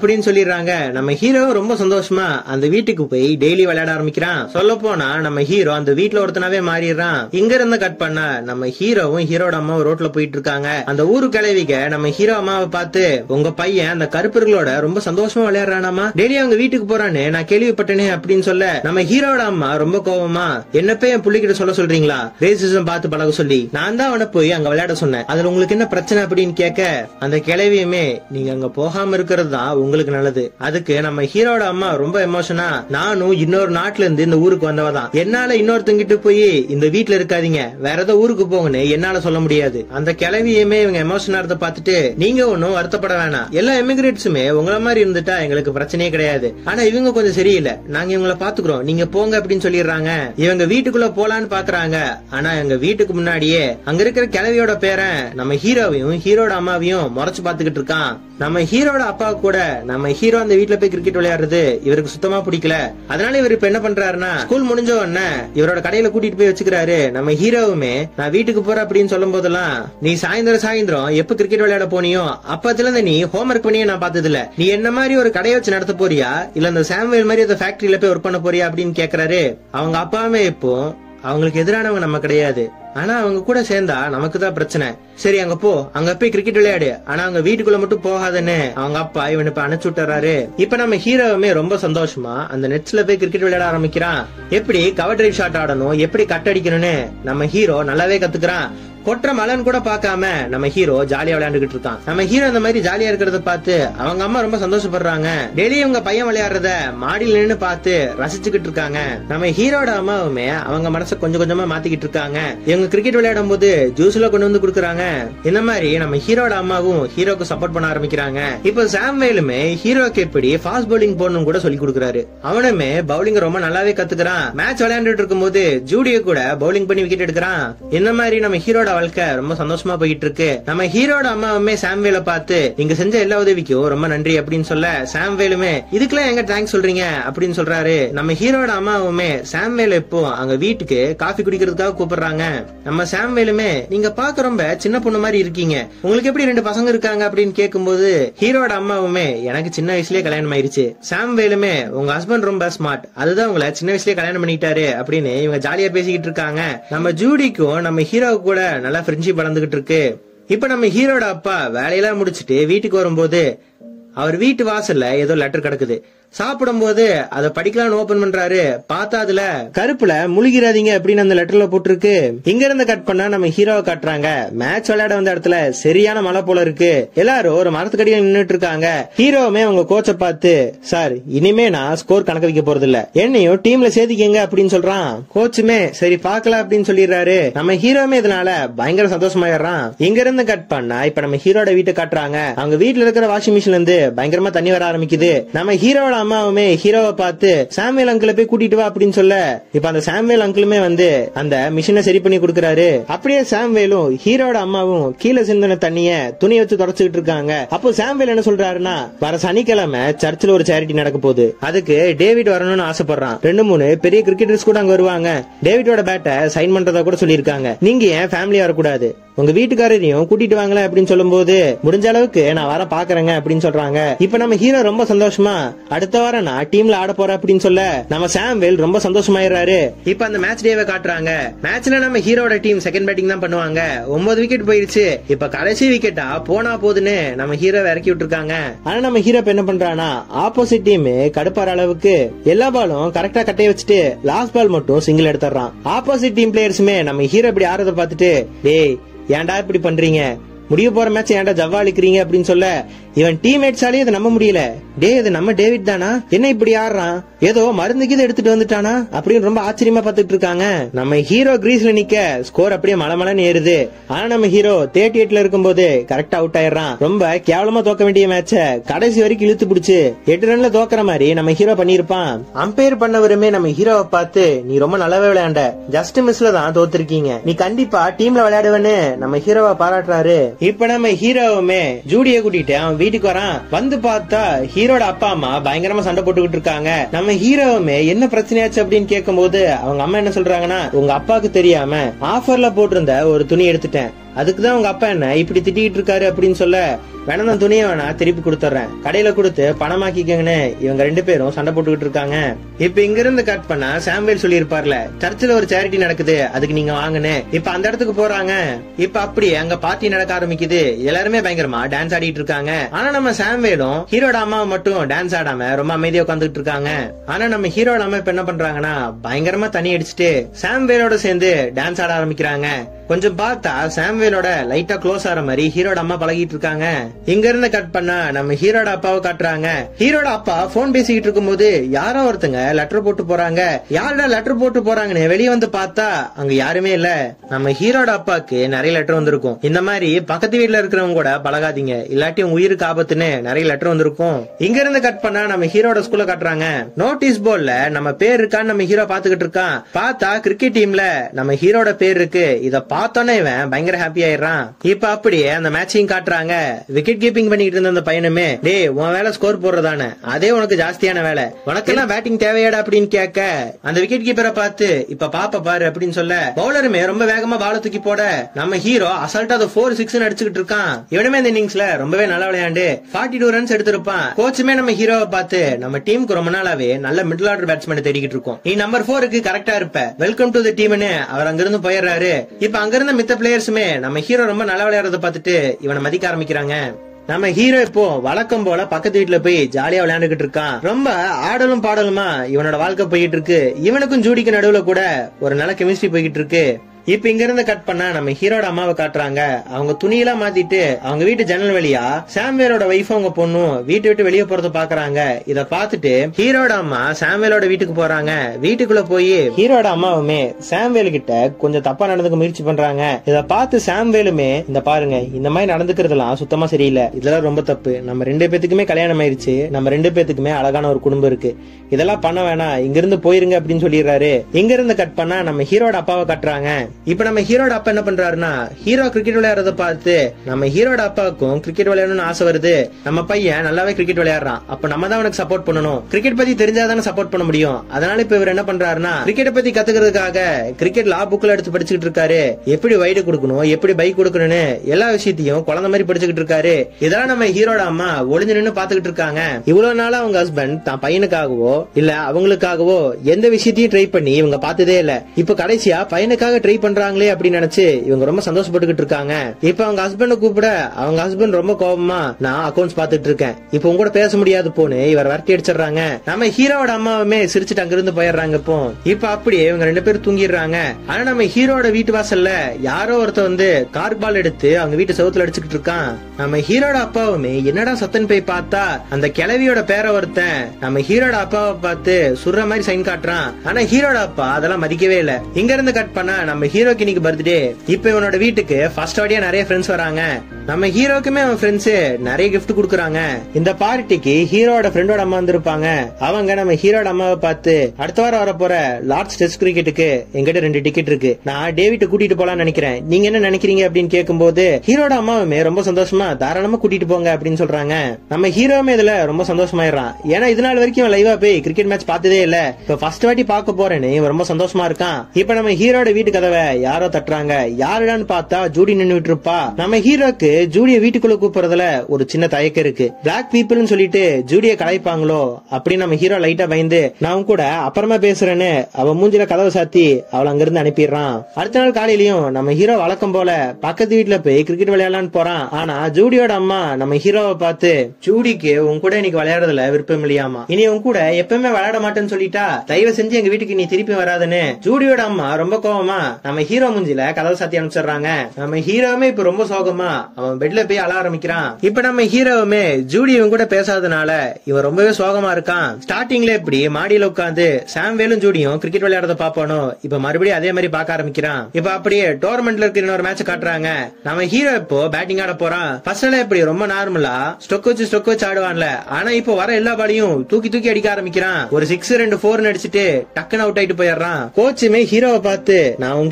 அப்படின்னு சொல்லிடுறாங்க நம்ம ஹீரோ ரொம்ப சந்தோஷமா அந்த வீட்டுக்கு போய் டெய்லி விளையாட ஆரம்பிக்கிறான் சொல்ல போனா நம்ம ஹீரோ அந்த வீட்டுல ஒருத்தனாவே மாறிடுறான் இங்க இருந்து கட் பண்ணா நம்ம ஹீரோவும் ஹீரோட அம்மாவும் ரோட்ல போயிட்டு இருக்காங்க அந்த ஊரு கிளவிக நம்ம ஹீரோ அம்மாவை பார்த்து உங்க பையன் அந்த கருப்பர்களோட ரொம்ப சந்தோஷமா விளையாடுறானாமா டெய்லி அவங்க வீட்டுக்கு போறான்னு நான் கேள்விப்பட்டேனே அப்படின்னு சொல்ல நம்ம ஹீரோட அம்மா ரொம்ப கோவமா என்ன போய் என் புள்ளிக்கிட்ட சொல்ல சொல்றீங்களா ரேசிசம் பார்த்து பழக சொல்லி நான் தான் அவனை போய் அங்க விளையாட சொன்னேன் அதுல உங்களுக்கு என்ன பிரச்சனை அப்படின்னு கேட்க அந்த கிளவியுமே நீங்க அங்க போகாம இருக்கிறது தான் உங்களுக்கு நல்லது அதுக்கு நம்ம ஹீரோட அம்மா ரொம்ப எமோஷனா நானும் இன்னொரு நாட்டுல இருந்து இந்த ஊருக்கு வந்தவ தான் என்னால இன்னொருத்தங்கிட்ட போய் இந்த வீட்டுல இருக்காதீங்க வேற ஏதோ ஊருக்கு போங்கன்னு என்னால சொல்ல முடியாது அந்த கிளவியுமே இவங்க எமோஷனா இருந்த பார்த்துட்டு நீங்க ஒன்னும் வருத்தப்பட வேணாம் எல்லா எமிகிரேட்ஸுமே உங்கள மாதிரி இருந்துட்டா எங்களுக்கு பிரச்சனையே கிடையாது ஆனா இவங்க கொஞ்சம் சரியில்லை நாங்க இவங்கள பாத்துக்கிறோம் நீங்க போங்க அப்படின்னு சொல்லிடுறாங்க இவங்க வீட்டுக்குள்ள போலான்னு பாக்குறாங்க ஆனா எங்க வீட்டுக்கு முன்னாடியே அங்க இருக்கிற கிளவியோட பேரன் நம்ம ஹீரோவையும் ஹீரோட அம்மாவையும் முறைச்சு பாத்துக்கிட்டு இருக்கான் நம்ம ஹீரோட அப்பா கூட நம்ம ஹீரோ அந்த வீட்டுல போய் கிரிக்கெட் விளையாடுறது இவருக்கு சுத்தமா பிடிக்கல அதனால இவர் இப்ப என்ன பண்றாருன்னா ஸ்கூல் முடிஞ்ச உடனே இவரோட கடையில கூட்டிட்டு போய் வச்சுக்கிறாரு நம்ம ஹீரோவுமே நான் வீட்டுக்கு போறேன் அப்படின்னு சொல்லும் போதெல்லாம் நீ சாயந்தரம் சாயந்தரம் எப்ப கிரிக்கெட் விளையாட போனியோ அப்பத்துல இருந்து நீ ஹோம்ஒர்க் பண்ணியே நான் பார்த்தது இல்ல நீ என்ன மாதிரி ஒரு கடையை வச்சு நடத்த போறியா இல்ல அந்த சாம்வேல் மாதிரி அந்த ஃபேக்டரியில போய் ஒர்க் பண்ண போறியா அப்படின்னு கேக்குறாரு அவங்க அப்பாவுமே இப்போ அவங்களுக்கு எதிரானவங்க நம்ம கிடையாது ஆனா அவங்க கூட சேர்ந்தா நமக்கு தான் பிரச்சனை சரி அங்க போ அங்க போய் கிரிக்கெட் விளையாடு ஆனா அவங்க வீட்டுக்குள்ள மட்டும் போகாதன்னு அவங்க அப்பா இவனை இப்ப அனுப்பிச்சு விட்டுறாரு இப்ப நம்ம ஹீரோவுமே ரொம்ப சந்தோஷமா அந்த நெட்ஸ்ல போய் கிரிக்கெட் விளையாட ஆரம்பிக்கிறான் எப்படி கவர் டிரைவ் ஷாட் ஆடணும் எப்படி கட் அடிக்கணும்னு நம்ம ஹீரோ நல்லாவே கத்துக்கிறான் கொற்ற மலன் கூட பார்க்காம நம்ம ஹீரோ ஜாலியா விளையாண்டுகிட்டு இருக்கான் நம்ம ஹீரோ இந்த மாதிரி ஜாலியா இருக்கிறத பார்த்து அவங்க அம்மா ரொம்ப சந்தோஷப்படுறாங்க டெய்லி உங்க பையன் விளையாடுறத மாடியில் நின்னு பார்த்து ரசிச்சுக்கிட்டு இருக்காங்க நம்ம ஹீரோட அம்மாவுமே அவங்க மனசை கொஞ்சம் கொஞ்சமா மாத்திக்கிட்டு இருக்காங்க இவங்க கிரிக்கெட் விளையாடும் போது ஜூஸ்ல கொண்டு வந்து கொடுக்குறாங்க இந்த மாதிரி நம்ம ஹீரோட அம்மாவும் ஹீரோக்கு சப்போர்ட் பண்ண ஆரம்பிக்கிறாங்க இப்போ சாம்வேலுமே ஹீரோக்கு எப்படி ஃபாஸ்ட் பவுலிங் போடணும் கூட சொல்லி கொடுக்குறாரு அவனுமே பவுலிங் ரொம்ப நல்லாவே கத்துக்கிறான் மேட்ச் விளையாண்டுட்டு இருக்கும்போது ஜூடியோ கூட பவுலிங் பண்ணி விக்கெட் எடுக்கிறான் இந்த மாதிரி நம்ம ஹீரோட வாழ்க்கை ரொம்ப சந்தோஷமா போயிட்டு இருக்கு நம்ம ஹீரோட அம்மாவுமே சாம்வேல பார்த்து நீங்க செஞ்ச எல்லா உதவிக்கும் ரொம்ப நன்றி அப்படின்னு சொல்ல சாம்வேலுமே இதுக்கெல்லாம் எங்க தேங்க்ஸ் சொல்றீங்க அப்படின்னு சொல்றாரு நம்ம ஹீரோட அம்மாவுமே சாம்வேல் இப்போ அங்க வீட்டுக்கு காஃபி குடிக்கிறதுக்காக கூப்பிடுறாங்க நம்ம சாம்வேலுமே நீங்க பார்க்க ரொம்ப சின்ன பொண்ணு மாதிரி இருக்கீங்க உங்களுக்கு எப்படி ரெண்டு பசங்க இருக்காங்க அப்படின்னு கேட்கும்போது ஹீரோட அம்மாவுமே எனக்கு சின்ன வயசுலயே கல்யாணம் ஆயிருச்சு சாம்வேலுமே உங்க ஹஸ்பண்ட் ரொம்ப ஸ்மார்ட் அதுதான் உங்களை சின்ன வயசுலயே கல்யாணம் பண்ணிட்டாரு அப்படின்னு இவங்க ஜாலியா பேசிக்கிட்டு இருக்காங்க நம்ம ஜூடிக்கும் நம்ம ஹீரோ கூட நல்லா ஃப்ரெண்ட்ஷிப் வளர்ந்துகிட்டு இருக்கு இப்ப நம்ம ஹீரோட அப்பா வேலையெல்லாம் முடிச்சிட்டு வீட்டுக்கு வரும்போது அவர் வீட்டு வாசல்ல ஏதோ லெட்டர் கிடக்குது சாப்பிடும்போது அதை படிக்கலாம்னு ஓபன் பண்றாரு பார்த்தா அதுல கருப்புல முழுகிறாதீங்க அப்படின்னு அந்த லெட்டர்ல போட்டிருக்கு இங்க இருந்து கட் பண்ணா நம்ம ஹீரோவை காட்டுறாங்க மேட்ச் விளையாட வந்த இடத்துல சரியான மழை போல இருக்கு எல்லாரும் ஒரு மரத்துக்கடியில் நின்னுட்டு இருக்காங்க ஹீரோவுமே அவங்க கோச்சை பார்த்து சார் இனிமே நான் ஸ்கோர் கணக்கு வைக்க போறது இல்ல என்னையும் டீம்ல சேர்த்திக்கங்க அப்படின்னு சொல்றான் கோச்சுமே சரி பார்க்கலாம் அப்படின்னு சொல்லிடுறாரு நம்ம ஹீரோவுமே இதனால பயங்கர சந்தோஷமாயிடுறான் இங்க இருந்து கட் பண்ணா இப்ப நம்ம ஹீரோட வீட்டை காட்டுறாங்க அவங்க வீட்டுல இருக்கிற வாஷிங் மிஷின்ல இருந்து பயங்கரமா தண்ணி வர ஆரம்பிக்குது நம்ம ஹீரோட அம்மாவுமே ஹீரோவை பார்த்து சாமுவேல் அங்கிள போய் கூட்டிட்டு வா அப்படின்னு சொல்ல இப்ப அந்த சாமுவேல் அங்கிளுமே வந்து அந்த மிஷினை சரி பண்ணி கொடுக்கறாரு அப்படியே சாம்வேலும் ஹீரோட அம்மாவும் கீழே சிந்தின தண்ணிய துணியை வச்சு தொடச்சுக்கிட்டு இருக்காங்க அப்போ சாம்வேல் என்ன சொல்றாருன்னா வர சனிக்கிழமை சர்ச்சில் ஒரு சேரிட்டி நடக்க போகுது அதுக்கு டேவிட் வரணும்னு ஆசைப்படுறான் ரெண்டு மூணு பெரிய கிரிக்கெட்டர்ஸ் கூட அங்க வருவாங்க டேவிடோட பேட்டை சைன் பண்றதா கூட சொல்லியிருக்காங்க நீங்க ஏன் ஃபேமிலியா வரக்கூடாது உங்க வீட்டுக்காரரையும் கூட்டிட்டு வாங்களேன் அப்படின்னு சொல்லும்போது முடிஞ்ச அளவுக்கு நான் வர பாக்குறேங்க அப்படின்னு சொல்றாங்க இப்ப நம்ம ஹீரோ ரொம்ப சந்தோஷமா அடுத்த வாரம் நான் டீம்ல ஆட போறேன் அப்படின்னு சொல்ல நம்ம சாம்வேல் ரொம்ப சந்தோஷமாயிடுறாரு இப்ப அந்த மேட்ச் டேவை காட்டுறாங்க மேட்ச்ல நம்ம ஹீரோட டீம் செகண்ட் பேட்டிங் தான் பண்ணுவாங்க ஒன்பது விக்கெட் போயிருச்சு இப்ப கடைசி விக்கெட்டா போனா போதுன்னு நம்ம ஹீரோ இறக்கி விட்டுருக்காங்க ஆனா நம்ம ஹீரோ இப்ப என்ன பண்றானா ஆப்போசிட் டீம் கடுப்பாற அளவுக்கு எல்லா பாலும் கரெக்டா கட்டைய வச்சுட்டு லாஸ்ட் பால் மட்டும் சிங்கிள் எடுத்துறான் ஆப்போசிட் டீம் பிளேயர்ஸுமே நம்ம ஹீரோ இப்படி ஆறத பார்த்துட்டு டேய் ஏன்டா இப்படி பண்றீங்க முடிய போற மேட்ச் ஏன்டா ஜவ்வாளிக்கிறீங்க அப்படின்னு சொல்ல இவன் டீம்மேட்ஸாலே இதை நம்ப முடியல டே இது நம்ம டேவிட் தானா என்ன இப்படி ஆடுறான் ஏதோ மருந்து கீது எடுத்துட்டு வந்துட்டானா அப்படின்னு ரொம்ப ஆச்சரியமா பாத்துட்டு இருக்காங்க நம்ம ஹீரோ கிரீஸ்ல நிக்க ஸ்கோர் அப்படியே மலமலன்னு ஏறுது ஆனா நம்ம ஹீரோ தேர்ட்டி எயிட்ல இருக்கும்போது கரெக்டா அவுட் ஆயிடுறான் ரொம்ப கேவலமா தோக்க வேண்டிய மேட்ச கடைசி வரைக்கும் இழுத்து பிடிச்சு எட்டு ரன்ல தோக்குற மாதிரி நம்ம ஹீரோ பண்ணிருப்பான் அம்பையர் பண்ணவருமே நம்ம ஹீரோவை பார்த்து நீ ரொம்ப நல்லாவே விளையாண்ட ஜஸ்ட் மிஸ்ல தான் தோத்துருக்கீங்க நீ கண்டிப்பா டீம்ல விளையாடுவேன்னு நம்ம ஹீரோவை பாராட்டுறாரு இப்ப நம்ம ஹீரோவுமே ஜூடிய கூட்டிட்டு அவன் வீட்டுக்கு வரான் வந்து பார்த்தா ஹீரோட அப்பா அம்மா பயங்கரமா சண்டை போட்டுக்கிட்டு இருக்காங்க நம்ம ஹீரோவுமே என்ன பிரச்சனையாச்சு அப்படின்னு கேட்கும்போது அவங்க அம்மா என்ன சொல்றாங்கன்னா உங்க அப்பாவுக்கு தெரியாம ஆஃபர்ல போட்டிருந்த ஒரு துணி எடுத்துட்டேன் அதுக்குதான் உங்க அப்பா என்ன இப்படி திட்டிட்டு இருக்காரு அப்படின்னு சொல்ல வேணா துணியை வேணா திருப்பி கொடுத்துறேன் கடையில கொடுத்து பணமாக்கிக்கங்கன்னு இவங்க ரெண்டு பேரும் சண்டை போட்டுக்கிட்டு இருக்காங்க இப்ப இங்க இருந்து கட் பண்ணா சாம்வேல் சொல்லியிருப்பார்ல சர்ச்சில் ஒரு சேரிட்டி நடக்குது அதுக்கு நீங்க வாங்குன்னு இப்ப அந்த இடத்துக்கு போறாங்க இப்ப அப்படி அங்க பார்ட்டி நடக்க ஆரம்பிக்குது எல்லாருமே பயங்கரமா டான்ஸ் ஆடிட்டு இருக்காங்க ஆனா நம்ம சாம்வேலும் ஹீரோட அம்மாவை மட்டும் டான்ஸ் ஆடாம ரொம்ப அமைதியா உட்காந்துட்டு இருக்காங்க ஆனா நம்ம ஹீரோட அம்மா இப்ப என்ன பண்றாங்கன்னா பயங்கரமா தண்ணி அடிச்சுட்டு சாம்வேலோட சேர்ந்து டான்ஸ் ஆட ஆரம்பிக்கிறாங்க கொஞ்சம் பார்த்தா சாம்வேலோட லைட்டா க்ளோஸ் ஆற மாதிரி ஹீரோட அம்மா பழகிட்டு இருக்காங்க இங்க இருந்து கட் பண்ணா நம்ம ஹீரோட அப்பாவை காட்டுறாங்க ஹீரோட அப்பா போன் பேசிக்கிட்டு இருக்கும்போது யாரோ ஒருத்தங்க லெட்டர் போட்டு போறாங்க யாரோட லெட்டர் போட்டு போறாங்கன்னு வெளியே வந்து பார்த்தா அங்க யாருமே இல்ல நம்ம ஹீரோட அப்பாக்கு நிறைய லெட்டர் வந்திருக்கும் இந்த மாதிரி பக்கத்து வீட்ல இருக்கிறவங்க கூட பழகாதீங்க இல்லாட்டி உங்க உயிருக்கு ஆபத்துன்னு நிறைய லெட்டர் வந்திருக்கும் இங்க இருந்து கட் பண்ணா நம்ம ஹீரோட ஸ்கூல்ல காட்டுறாங்க நோட்டீஸ் போர்ட்ல நம்ம பேர் இருக்கான்னு நம்ம ஹீரோ பாத்துக்கிட்டு இருக்கான் பார்த்தா கிரிக்கெட் டீம்ல நம்ம ஹீரோட பேர் இருக்கு இத பார்த்தோன்னே இவன் பயங்கர ஹாப்பி ஆயிடுறான் இப்ப அப்படியே அந்த மேட்சையும் காட்டுறாங்க விக்கெட் கீப்பிங் பண்ணிட்டு இருந்த அந்த பையனுமே டேய் உன் வேலை ஸ்கோர் போடுறதானே அதே உனக்கு ஜாஸ்தியான வேலை உனக்கெல்லாம் பேட்டிங் தேவையாடா அப்படின்னு கேட்க அந்த விக்கெட் கீப்பரை பார்த்து இப்ப பாப்ப பாரு அப்படின்னு சொல்ல பவுலருமே ரொம்ப வேகமா பால தூக்கி போட நம்ம ஹீரோ அசால்ட்டா அதை ஃபோர் சிக்ஸ் அடிச்சுக்கிட்டு இருக்கான் இவனுமே இந்த இன்னிங்ஸ்ல ரொம்பவே நல்லா விளையாண்டு ஃபார்ட்டி டூ ரன்ஸ் எடுத்திருப்பான் கோச்சுமே நம்ம ஹீரோவை பார்த்து நம்ம டீமுக்கு ரொம்ப நாளாவே நல்ல மிடில் ஆர்டர் பேட்ஸ்மேன் தேடிக்கிட்டு இருக்கோம் நீ நம்பர் போருக்கு கரெக்டா இருப்ப வெல்கம் டு தி டீம்னு அவர் அங்கிருந்து போயிடுறாரு இப்ப அங்கிருந்த மித்த பிளேயர்ஸுமே நம்ம ஹீரோ ரொம்ப நல்லா விளையாடுறத பார்த்துட்டு இவனை மதிக்க ஆரம்பிக்கிறாங்க நம்ம ஹீரோ இப்போ வழக்கம் போல பக்கத்து வீட்டுல போய் ஜாலியா விளையாண்டுகிட்டு இருக்கான் ரொம்ப ஆடலும் பாடலுமா இவனோட வாழ்க்கை போயிட்டு இருக்கு இவனுக்கும் ஜூடிக்கு நடுவுல கூட ஒரு நல்ல கெமிஸ்ட்ரி போய்கிட்டு இருக்கு இப்ப இங்க இருந்து கட் பண்ணா நம்ம ஹீரோட அம்மாவை காட்டுறாங்க அவங்க துணியெல்லாம் மாத்திட்டு அவங்க வீட்டு ஜன்னல் வழியா சாம்வேலோட வைஃப் அவங்க பொண்ணும் வீட்டை விட்டு வெளியே போறத பாக்குறாங்க இத பாத்துட்டு ஹீரோட அம்மா சாம்வேலோட வீட்டுக்கு போறாங்க வீட்டுக்குள்ள போய் ஹீரோட அம்மாவுமே சாம்வேல் கிட்ட கொஞ்சம் தப்பா நடந்துக்க முயற்சி பண்றாங்க இத பார்த்து சாம்வேலுமே இந்த பாருங்க இந்த மாதிரி நடந்துக்கிறதுலாம் சுத்தமா சரியில்லை இதெல்லாம் ரொம்ப தப்பு நம்ம ரெண்டு பேத்துக்குமே கல்யாணம் ஆயிருச்சு நம்ம ரெண்டு பேத்துக்குமே அழகான ஒரு குடும்பம் இருக்கு இதெல்லாம் பண்ண வேணாம் இங்க இருந்து போயிருங்க அப்படின்னு சொல்லிடுறாரு இங்க இருந்து கட் பண்ணா நம்ம ஹீரோட அப்பாவை கட்டுறாங்க இப்ப நம்ம ஹீரோட அப்பா என்ன பண்றாருன்னா ஹீரோ கிரிக்கெட் விளையாடுறத பார்த்து நம்ம ஹீரோட அப்பாவுக்கும் கிரிக்கெட் விளையாடணும்னு ஆசை வருது நம்ம பையன் நல்லாவே கிரிக்கெட் விளையாடுறான் அப்ப நம்ம தான் அவனுக்கு சப்போர்ட் பண்ணணும் கிரிக்கெட் பத்தி தெரிஞ்சாதானே சப்போர்ட் பண்ண முடியும் அதனால இப்ப இவர் என்ன பண்றாருன்னா கிரிக்கெட் பத்தி கத்துக்கிறதுக்காக கிரிக்கெட் லா புக்ல எடுத்து படிச்சுக்கிட்டு இருக்காரு எப்படி வைடு கொடுக்கணும் எப்படி பைக் கொடுக்கணும்னு எல்லா விஷயத்தையும் குழந்தை மாதிரி படிச்சுக்கிட்டு இருக்காரு இதெல்லாம் நம்ம ஹீரோட அம்மா ஒளிஞ்சு நின்னு பாத்துக்கிட்டு இருக்காங்க இவ்வளவு நாளா அவங்க ஹஸ்பண்ட் தான் பையனுக்காகவோ இல்ல அவங்களுக்காகவோ எந்த விஷயத்தையும் ட்ரை பண்ணி இவங்க பார்த்ததே இல்ல இப்ப கடைசியா பையனுக்காக ட்ரை பண்றாங்களே அப்படின்னு நினைச்சு இவங்க ரொம்ப சந்தோஷப்பட்டுக்கிட்டு இருக்காங்க இப்ப அவங்க ஹஸ்பண்ட கூப்பிட அவங்க ஹஸ்பண்ட் ரொம்ப கோபமா நான் அக்கௌண்ட்ஸ் பாத்துட்டு இருக்கேன் இப்ப உங்க கூட பேச முடியாது போன்னு இவர் விரட்டி அடிச்சிடுறாங்க நம்ம ஹீரோட அம்மாவுமே சிரிச்சுட்டு அங்கிருந்து போயிடுறாங்க இப்போ இப்ப அப்படியே இவங்க ரெண்டு பேரும் தூங்கிடுறாங்க ஆனா நம்ம ஹீரோட வீட்டு வாசல்ல யாரோ ஒருத்த வந்து கார்க் பால் எடுத்து அவங்க வீட்டு செவுத்துல அடிச்சுக்கிட்டு இருக்கான் நம்ம ஹீரோட அப்பாவுமே என்னடா சத்தன் போய் பார்த்தா அந்த கிழவியோட பேர ஒருத்தன் நம்ம ஹீரோட அப்பாவை பார்த்து சுடுற மாதிரி சைன் காட்டுறான் ஆனா ஹீரோட அப்பா அதெல்லாம் மதிக்கவே இல்ல இங்க இருந்து கட் பண்ணா நம்ம ஹீரோக்கு இன்னைக்கு பர்த்டே இப்ப இவனோட வீட்டுக்கு ஃபர்ஸ்ட் வாடியா நிறைய ஃப்ரெண்ட்ஸ் வராங்க நம்ம ஹீரோக்குமே அவன் ஃப்ரெண்ட்ஸ் நிறைய gift கொடுக்குறாங்க இந்த பார்ட்டிக்கு ஹீரோட ஃப்ரெண்டோட அம்மா வந்திருப்பாங்க அவங்க நம்ம ஹீரோட அம்மாவை பார்த்து அடுத்த வாரம் வர போற லார்ட்ஸ் டெஸ்ட் கிரிக்கெட்டுக்கு எங்கிட்ட ரெண்டு டிக்கெட் இருக்கு நான் டேவிட்ட கூட்டிட்டு போலாம்னு நினைக்கிறேன் நீங்க என்ன நினைக்கிறீங்க அப்படின்னு கேட்கும்போது ஹீரோட அம்மாவுமே ரொம்ப சந்தோஷமா தாராளமா கூட்டிட்டு போங்க அப்படின்னு சொல்றாங்க நம்ம ஹீரோவுமே இதுல ரொம்ப சந்தோஷமாயிடுறான் ஏன்னா இது நாள் வரைக்கும் லைவா போய் கிரிக்கெட் மேட்ச் பார்த்ததே இல்ல இப்ப ஃபர்ஸ்ட் வாட்டி பார்க்க போறேன்னு இவன் ரொம்ப சந்தோஷமா இருக்கான் இப்ப நம்ம ஹீரோட வீட்டு கதவை யாரோ தட்டுறாங்க யாருடான்னு பார்த்தா ஜூடி நின்னுட்டு இருப்பா நம்ம ஹீரோக்கு ஜூடிய வீட்டுக்குள்ள கூப்பிடுறதுல ஒரு சின்ன தயக்கம் இருக்கு பிளாக் பீப்புள்னு சொல்லிட்டு ஜூடிய கலாய்ப்பாங்களோ அப்படின்னு நம்ம ஹீரோ லைட்டா பயந்து நான் உன் கூட அப்புறமா பேசுறேன்னு அவ மூஞ்சில கதவை சாத்தி அவளை அங்கிருந்து அனுப்பிடுறான் அடுத்த நாள் காலையிலயும் நம்ம ஹீரோ வழக்கம் போல பக்கத்து வீட்டுல போய் கிரிக்கெட் விளையாடலான்னு போறான் ஆனா ஜூடியோட அம்மா நம்ம ஹீரோவை பார்த்து ஜூடிக்கு உன் கூட இன்னைக்கு விளையாடுறதுல விருப்பம் இல்லையாமா இனி உன் கூட எப்பவுமே விளையாட மாட்டேன்னு சொல்லிட்டா தயவு செஞ்சு எங்க வீட்டுக்கு நீ திருப்பி வராதுன்னு ஜூடியோட அம்மா ரொம்ப கோவமா நம்ம ஹீரோ மூஞ்சில கதவை சாத்தி அனுப்பிச்சிடுறாங்க நம்ம ஹீரோவுமே இப்ப ரொம்ப சோகமா அவன் பெட்ல போய் அழ ஆரம்பிக்கிறான் இப்ப நம்ம ஹீரோவுமே ஜூடி இவன் கூட பேசாதனால இவன் ரொம்பவே சோகமா இருக்கான் ஸ்டார்டிங்ல எப்படி மாடியில உட்காந்து சாம்வேலும் ஜூடியும் கிரிக்கெட் விளையாடுறத பாப்பானோ இப்ப மறுபடியும் அதே மாதிரி பார்க்க ஆரம்பிக்கிறான் இப்ப அப்படியே டோர்னமெண்ட்ல இருக்கிற இன்னொரு மேட்ச் காட்டுறாங்க நம்ம ஹீரோ இப்போ பேட்டிங் ஆட போறான் ஃபர்ஸ்ட் எல்லாம் எப்படி ரொம்ப நார்மலா ஸ்டொக் வச்சு ஸ்டொக் வச்சு ஆடுவான்ல ஆனா இப்போ வர எல்லா பாலையும் தூக்கி தூக்கி அடிக்க ஆரம்பிக்கிறான் ஒரு சிக்ஸ் ரெண்டு போர் அடிச்சுட்டு டக்குன்னு அவுட் ஆயிட்டு போயிடுறான் கோச்சுமே ஹீரோவை பார்த்து நான் உங்ககிட்ட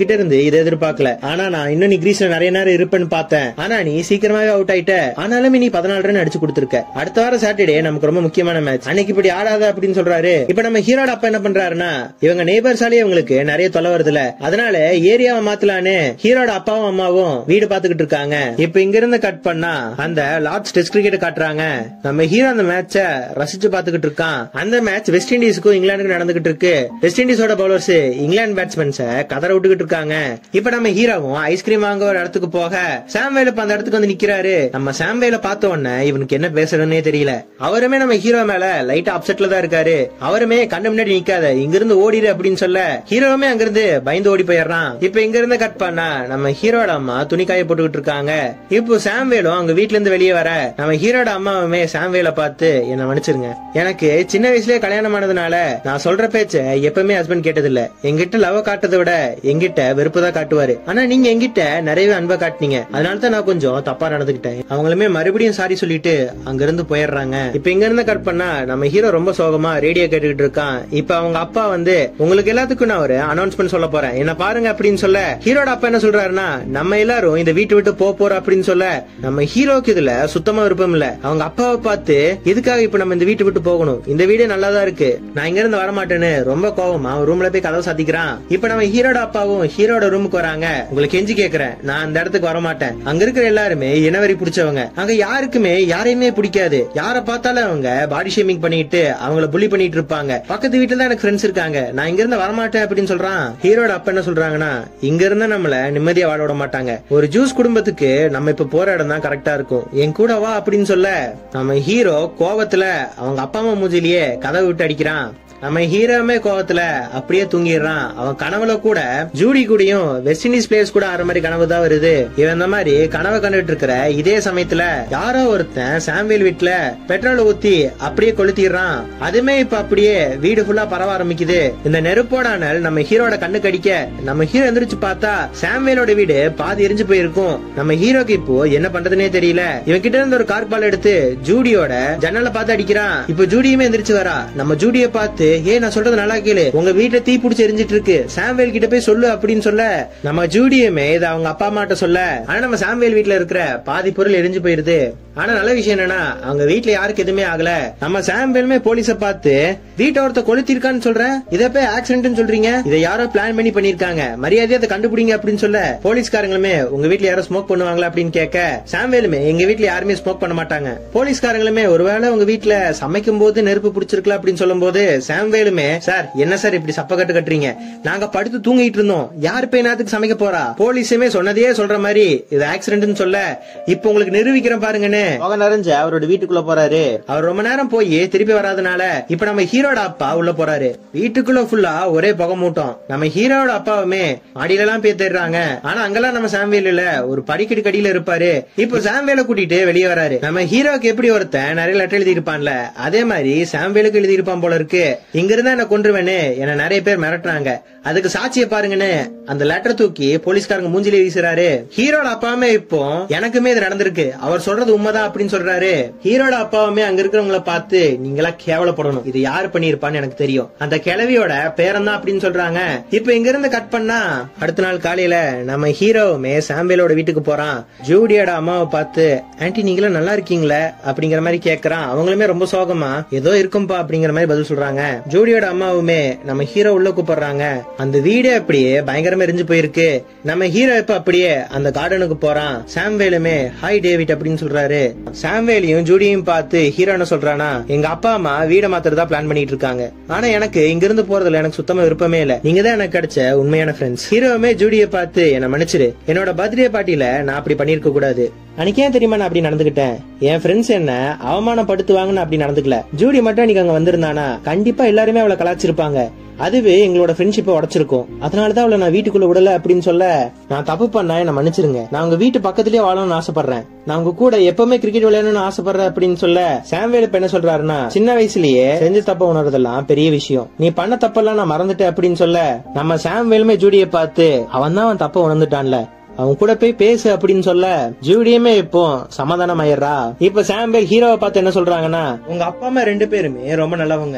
உங்ககிட்ட இருந்து இதை எதிர்பார்க்கல ஆனா நான் இன்னும் நீ கிரீஸ்ல நிறைய நேரம் இருப்பேன்னு பார்த்தேன் ஆனா நீ சீக்கிரமாவே அவுட் ஆயிட்ட ஆனாலுமே நீ பதினாலு ரன் அடிச்சு கொடுத்துருக்க அடுத்த வாரம் சாட்டர்டே நமக்கு ரொம்ப முக்கியமான மேட்ச் அன்னைக்கு இப்படி ஆடாத அப்படின்னு சொல்றாரு இப்ப நம்ம ஹீரோட அப்பா என்ன பண்றாருன்னா இவங்க நெய்பர்ஸாலே இவங்களுக்கு நிறைய தொலை வருதுல அதனால ஏரியாவை மாத்தலான்னு ஹீரோட அப்பாவும் அம்மாவும் வீடு பாத்துக்கிட்டு இருக்காங்க இப்ப இங்க இருந்து கட் பண்ணா அந்த லார்ட்ஸ் டெஸ்ட் கிரிக்கெட் காட்டுறாங்க நம்ம ஹீரோ அந்த மேட்ச ரசிச்சு பாத்துக்கிட்டு இருக்கான் அந்த மேட்ச் வெஸ்ட் இண்டீஸ்க்கும் இங்கிலாந்துக்கும் நடந்துகிட்டு இருக்கு வெஸ்ட் இண்டீஸோட பவுலர்ஸ் இங்கிலாந்து பேட்ஸ்மேன்ஸ கதற விட்டுக்கிட்டு இருக்காங்க இப்ப நம்ம ஹீரோவும் ஐஸ்கிரீம் வாங்க ஒரு இடத்துக்கு போக சாம்வேல் இப்ப அந்த இடத்துக்கு வந்து நிக்கிறாரு நம்ம சாம்வேல பார்த்த உடனே இவனுக்கு என்ன பேசுறதுன்னே தெரியல அவருமே நம்ம ஹீரோ மேல லைட்டா அப்செட்ல தான் இருக்காரு அவருமே கண்ணு முன்னாடி நிக்காத இங்க இருந்து ஓடிடு அப்படின்னு சொல்ல ஹீரோவுமே அங்கிருந்து பயந்து ஓடி போயிடுறான் இப்ப இங்க இருந்து கட் பண்ணா நம்ம ஹீரோட அம்மா துணி காய போட்டுக்கிட்டு இருக்காங்க இப்போ சாம்வேலும் அங்க வீட்ல இருந்து வெளியே வர நம்ம ஹீரோட அம்மாவுமே சாம்வேல பார்த்து என்ன மன்னிச்சிருங்க எனக்கு சின்ன வயசுலயே கல்யாணம் ஆனதுனால நான் சொல்ற பேச்ச எப்பவுமே ஹஸ்பண்ட் கேட்டதில்ல எங்கிட்ட லவ் காட்டுறதை விட எங்கிட்ட வெறுப்பு தான் காட்டுவாரு ஆனா நீங்க எங்கிட்ட நிறையவே அன்பை காட்டுனீங்க அதனால தான் நான் கொஞ்சம் தப்பா நடந்துகிட்டேன் அவங்களுமே மறுபடியும் சாரி சொல்லிட்டு அங்க இருந்து போயிடுறாங்க இப்ப இங்க இருந்து கட் பண்ணா நம்ம ஹீரோ ரொம்ப சோகமா ரேடியோ கேட்டுக்கிட்டு இருக்கான் இப்ப அவங்க அப்பா வந்து உங்களுக்கு எல்லாத்துக்கும் நான் ஒரு அனௌன்ஸ்மெண்ட் சொல்ல போறேன் என்ன பாருங்க அப்படின்னு சொல்ல ஹீரோட அப்பா என்ன சொல்றாருன்னா நம்ம எல்லாரும் இந்த வீட்டை விட்டு போக போறோம் அப்படின்னு சொல்ல நம்ம ஹீரோக்கு இதுல சுத்தமா விருப்பம் இல்ல அவங்க அப்பாவை பார்த்து எதுக்காக இப்ப நம்ம இந்த வீட்டை விட்டு போகணும் இந்த வீடே நல்லா தான் இருக்கு நான் இங்க இருந்து வரமாட்டேன்னு ரொம்ப கோவமா ரூம்ல போய் கதவை சாத்திக்கிறான் இப்ப நம்ம ஹீரோட அப்பாவும் ஹீரோட ரூமுக்கு வராங்க உங்களுக்கு கெஞ்சி கேக்குறேன் நான் அந்த இடத்துக்கு வர மாட்டேன் அங்க இருக்கிற எல்லாருமே இனவரி பிடிச்சவங்க அங்க யாருக்குமே யாரையுமே பிடிக்காது யார பார்த்தாலும் அவங்க பாடி ஷேமிங் பண்ணிட்டு அவங்கள புள்ளி பண்ணிட்டு இருப்பாங்க பக்கத்து வீட்டுல தான் எனக்கு ஃப்ரெண்ட்ஸ் இருக்காங்க நான் இங்க இருந்து வரமாட்டேன் அப்படின்னு சொல்றான் ஹீரோட அப்பா என்ன சொல்றாங்கன்னா இங்க இருந்தா நம்மள நிம்மதியா வாழ விட மாட்டாங்க ஒரு ஜூஸ் குடும்பத்துக்கு நம்ம இப்ப போற இடம் தான் கரெக்டா இருக்கும் என் கூட வா அப்படின்னு சொல்ல நம்ம ஹீரோ கோவத்துல அவங்க அப்பா அம்மா மூஞ்சிலேயே கதவை விட்டு அடிக்கிறான் நம்ம ஹீரோமே கோவத்துல அப்படியே தூங்கிடுறான் அவன் கனவுல கூட ஜூடி கூடயும் வெஸ்ட் இண்டீஸ் பிளேயர்ஸ் கூட ஆற மாதிரி கனவு தான் வருது இவன் இந்த மாதிரி கனவை கண்டுட்டு இருக்கிற இதே சமயத்துல யாரோ ஒருத்தன் சாம்வேல் வீட்டுல பெட்ரோல் ஊத்தி அப்படியே கொளுத்திடுறான் அதுமே இப்ப அப்படியே வீடு ஃபுல்லா பரவ ஆரம்பிக்குது இந்த நெருப்போட அனல் நம்ம ஹீரோட கண்ணு கடிக்க நம்ம ஹீரோ எந்திரிச்சு பார்த்தா சாம்வேலோட வீடு பாதி எரிஞ்சு போயிருக்கும் நம்ம ஹீரோக்கு இப்போ என்ன பண்றதுனே தெரியல இவன் கிட்ட இருந்து ஒரு கார் பால் எடுத்து ஜூடியோட ஜன்னலை பார்த்து அடிக்கிறான் இப்போ ஜூடியுமே எந்திரிச்சு வரா நம்ம ஜூடிய பார்த்து ஏ நான் சொல்றது நல்லா கேளு உங்க வீட்டுல தீ பிடிச்சி எரிஞ்சிட்டு இருக்கு சாம்வேல் கிட்ட போய் சொல்லு அப்படின்னு சொல்ல நம்ம ஜூடியுமே இதை அவங்க அப்பா அம்மாட்ட சொல்ல ஆனா நம்ம சாம்வேல் வீட்டுல இருக்கிற பாதி பொருள் எரிஞ்சு போயிருது ஆனா நல்ல விஷயம் என்னன்னா அவங்க வீட்டுல யாருக்கு எதுவுமே ஆகல நம்ம சாம்வேலுமே போலீஸ பார்த்து வீட்டை ஒருத்த கொளுத்திருக்கான்னு சொல்றேன் இதை போய் ஆக்சிடென்ட் சொல்றீங்க இதை யாரோ பிளான் பண்ணி பண்ணிருக்காங்க மரியாதையா அதை கண்டுபிடிங்க அப்படின்னு சொல்ல போலீஸ்காரங்களுமே உங்க வீட்டுல யாரோ ஸ்மோக் பண்ணுவாங்களா அப்படின்னு கேட்க சாம்வேலுமே எங்க வீட்டுல யாருமே ஸ்மோக் பண்ண மாட்டாங்க போலீஸ்காரங்களுமே ஒருவேளை உங்க வீட்டுல சமைக்கும் போது நெருப்பு பிடிச்சிருக்கலாம் அப்படின்னு சொல்லும் போது சாம்வேலுமே சார் என்ன சார் இப்படி சப்ப கட்டு கட்டுறீங்க நாங்க படுத்து தூங்கிட்டு இருந்தோம் யார் போய் நேரத்துக்கு சமைக்க போறா போலீஸுமே சொன்னதையே சொல்ற மாதிரி இது ஆக்சிடென்ட்னு சொல்ல இப்ப உங்களுக்கு நிரூபிக்கிறேன் பாருங்கன்னு போக நிறைஞ்ச அவரோட வீட்டுக்குள்ள போறாரு அவர் ரொம்ப நேரம் போய் திருப்பி வராதனால இப்ப நம்ம ஹீரோட அப்பா உள்ள போறாரு வீட்டுக்குள்ள ஃபுல்லா ஒரே புகை மூட்டம் நம்ம ஹீரோட அப்பாவுமே மாடியில எல்லாம் போய் தேடுறாங்க ஆனா அங்கெல்லாம் நம்ம சாம்வேல் இல்ல ஒரு படிக்கட்டு கடியில இருப்பாரு இப்போ சாம்வேல கூட்டிட்டு வெளியே வராரு நம்ம ஹீரோக்கு எப்படி ஒருத்தன் நிறைய லெட்டர் எழுதி இருப்பான்ல அதே மாதிரி சாம்வேலுக்கு எழுதி இருப்பான் போல இருக்கு இங்க இருந்தா என்ன கொன்றுவேன்னு என்ன நிறைய பேர் மிரட்டுறாங்க அதுக்கு சாட்சிய பாருங்கன்னு அந்த லெட்டர் தூக்கி போலீஸ்காரங்க மூஞ்சிலே வீசுறாரு ஹீரோட அப்பாவுமே இப்போ எனக்குமே இது நடந்திருக்கு அவர் சொல்றது உண்மைதான் அப்படின்னு சொல்றாரு ஹீரோட அப்பாவுமே அங்க இருக்கிறவங்கள பார்த்து நீங்களா கேவலப்படணும் இது யாரு பண்ணிருப்பான்னு எனக்கு தெரியும் அந்த கிழவியோட பேரன் தான் அப்படின்னு சொல்றாங்க இப்ப இங்க இருந்து கட் பண்ணா அடுத்த நாள் காலையில நம்ம ஹீரோவுமே சாம்பேலோட வீட்டுக்கு போறான் ஜூடியோட அம்மாவை பார்த்து ஆன்டி நீங்களும் நல்லா இருக்கீங்களே அப்படிங்கிற மாதிரி கேக்குறான் அவங்களுமே ரொம்ப சோகமா ஏதோ இருக்கும்பா அப்படிங்கிற மாதிரி பதில் சொல்றாங்க ஜூடியோட அம்மாவுமே நம்ம ஹீரோ உள்ள கூப்பிடுறாங்க அந்த வீடே அப்படியே பயங்கரமா எரிஞ்சு போயிருக்கு நம்ம ஹீரோ இப்ப அப்படியே அந்த கார்டனுக்கு போறான் சாம்வேலுமே ஹாய் டேவிட் அப்படின்னு சொல்றாரு சாம்வேலையும் ஜூடியும் பார்த்து ஹீரோ என்ன சொல்றானா எங்க அப்பா அம்மா வீடை மாத்திரதா பிளான் பண்ணிட்டு இருக்காங்க ஆனா எனக்கு இங்க இருந்து போறதுல எனக்கு சுத்தமா விருப்பமே இல்ல நீங்க தான் எனக்கு கிடைச்ச உண்மையான ஃப்ரெண்ட்ஸ் ஹீரோவுமே ஜூடியை பார்த்து என்ன மன்னிச்சிரு என்னோட பர்த்டே பார்ட்டியில நான் அப்படி பண்ணிருக்க கூடாது அன்னைக்கு ஏன் தெரியுமா நான் அப்படி நடந்துகிட்டேன் என் ஃப்ரெண்ட்ஸ் என்ன அவமானப்படுத்துவாங்கன்னு அப்படி நடந்துக்கல ஜூடி மட்டும் அன்னைக்கு அங்க வந்திருந்தானா கண்டிப்பா எல்லாருமே அவளை கலாச்சிருப்பாங்க அதுவே எங்களோட ஃப்ரெண்ட்ஷிப்பை உடச்சிருக்கும் அதனாலதான் அவளை நான் வீட்டுக்குள்ள விடல அப்படின்னு சொல்ல நான் தப்பு பண்ண என்ன மன்னிச்சிருங்க நான் உங்க வீட்டு பக்கத்துலயே வாழணும்னு ஆசைப்படுறேன் நான் உங்க கூட எப்பவுமே கிரிக்கெட் விளையாடணும்னு ஆசைப்படுறேன் அப்படின்னு சொல்ல சாம்வேல் இப்ப என்ன சொல்றாருன்னா சின்ன வயசுலயே செஞ்ச தப்ப உணர்றதெல்லாம் பெரிய விஷயம் நீ பண்ண தப்பெல்லாம் நான் மறந்துட்டேன் அப்படின்னு சொல்ல நம்ம சாம்வேலுமே ஜூடியை பார்த்து அவன் தான் அவன் தப்ப உணர்ந்துட்டான்ல அவன் கூட போய் பேசு அப்படின்னு சொல்ல ஜூடியுமே இப்போ சமாதானம் ஆயிடுறா இப்ப சாம்பேல் ஹீரோவை பார்த்து என்ன சொல்றாங்கன்னா உங்க அப்பா அம்மா ரெண்டு பேருமே ரொம்ப நல்லவங்க